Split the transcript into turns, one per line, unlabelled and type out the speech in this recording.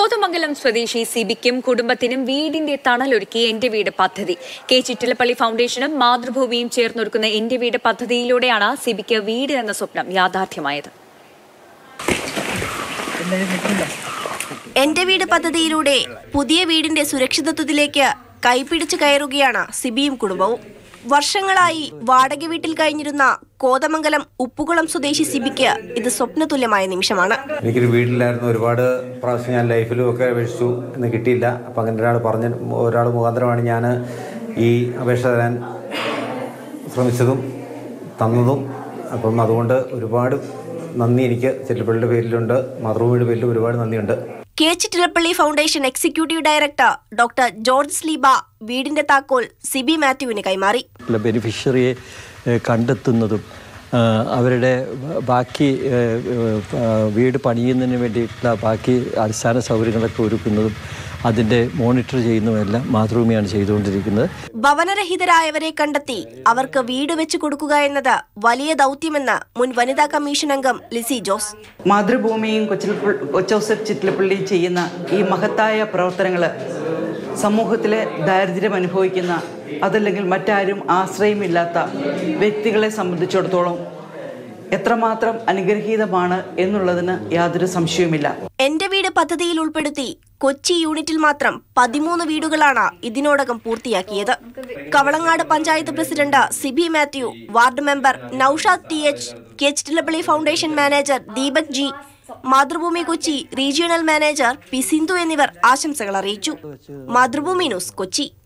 കോതമംഗലം സ്വദേശി സിബിക്കും കുടുംബത്തിനും വീടിന്റെ തണലൊരുക്കി എന്റെ വീട് പദ്ധതി കെ ചിറ്റിലപ്പള്ളി ഫൗണ്ടേഷനും മാതൃഭൂമിയും ചേർന്നൊരുക്കുന്ന എന്റെ വീട് പദ്ധതിയിലൂടെയാണ് സിബിക്ക് വീട് എന്ന സ്വപ്നം യാഥാർത്ഥ്യമായത്
എന്റെ വീട് പദ്ധതിയിലൂടെ പുതിയ വീടിന്റെ സുരക്ഷിതത്വത്തിലേക്ക് കൈപിടിച്ച് കയറുകയാണ് സിബിയും കുടുംബവും വർഷങ്ങളായി വാടക വീട്ടിൽ കഴിഞ്ഞിരുന്ന കോതമംഗലം ഉപ്പുകുളം സ്വദേശി സിബിക്ക് ഇത് സ്വപ്നതുല്യമായ നിമിഷമാണ്
എനിക്കൊരു വീട്ടിലായിരുന്നു ഒരുപാട് പ്രാവശ്യം ഞാൻ ലൈഫിലും ഒക്കെ അപേക്ഷിച്ചു എന്ന് കിട്ടിയില്ല അപ്പം അങ്ങനെ ഒരാൾ പറഞ്ഞ ഒരാൾ മുഖാന്തരമാണ് ഞാൻ ഈ അപേക്ഷ തരാൻ ശ്രമിച്ചതും തന്നതും അപ്പം അതുകൊണ്ട് ഒരുപാട് നന്ദി എനിക്ക് ചെല്ലപ്പള്ളിയുടെ പേരിലുണ്ട് മാതൃഭൂമിയുടെ പേരിലും ഒരുപാട് നന്ദിയുണ്ട്
K Chittilappilly foundation executive director doctor George Sleeba വീടിന്റെ താക്കോൽ സിബി മാത്യുവിന് കൈമാറി
ഉള്ള ബെനിഫിഷ്യറിയെ ഏഹ്, കണ്ടെത്തുന്നതും ആ, അവരുടെ ബാക്കി ഏഹ്, ഏഹ്, വീട് പണിയുന്നതിന് വേണ്ടിയിട്ടുള്ള ബാക്കി അടിസ്ഥാന സൗകര്യങ്ങളൊക്കെ ഒരുക്കുന്നതും അതിൻ്റെ മോണിറ്റർ ചെയ്യുന്നതുമെല്ലാം മാതൃഭൂമിയാണ് ചെയ്തുകൊണ്ടിരിക്കുന്നത്
ഭവനരഹിതരായവരെ കണ്ടെത്തി അവർക്ക് വീട് വെച്ച് കൊടുക്കുക എന്നത് വലിയ ദൗത്യമെന്ന് മുൻ വനിതാ കമ്മീഷൻ അംഗം ലിസി ജോസ്
മാതൃഭൂമിയും കൊച്ചിലപ്പ കൊച്ചൗസഫ് ചിറ്റിലപ്പള്ളിയും ചെയ്യുന്ന ഈ മഹത്തായ പ്രവർത്തനങ്ങൾ സമൂഹത്തിലെ ദാരിദ്ര്യം അനുഭവിക്കുന്ന അതല്ലെങ്കിൽ മറ്റാരും ആശ്രയമില്ലാത്ത വ്യക്തികളെ സംബന്ധിച്ചിടത്തോളം എത്രമാത്രം അനുഗ്രഹീതമാണ് എന്നുള്ളതിന് യാതൊരു സംശയവുമില്ല
എന്റെ വീട് പദ്ധതിയിൽ ഉൾപ്പെടുത്തി കൊച്ചി യൂണിറ്റിൽ മാത്രം പതിമൂന്ന് വീടുകളാണ് ഇതിനോടകം പൂർത്തിയാക്കിയത് Kavalangad panchayat president Siby Mathew ward member Noushad T H K Chittilappilly foundation manager Deepak G Mathrubhumi Kochi regional manager P Sindhu എന്നിവർ ആശംസകൾ അറിയിച്ചു മാതൃഭൂമി ന്യൂസ് കൊച്ചി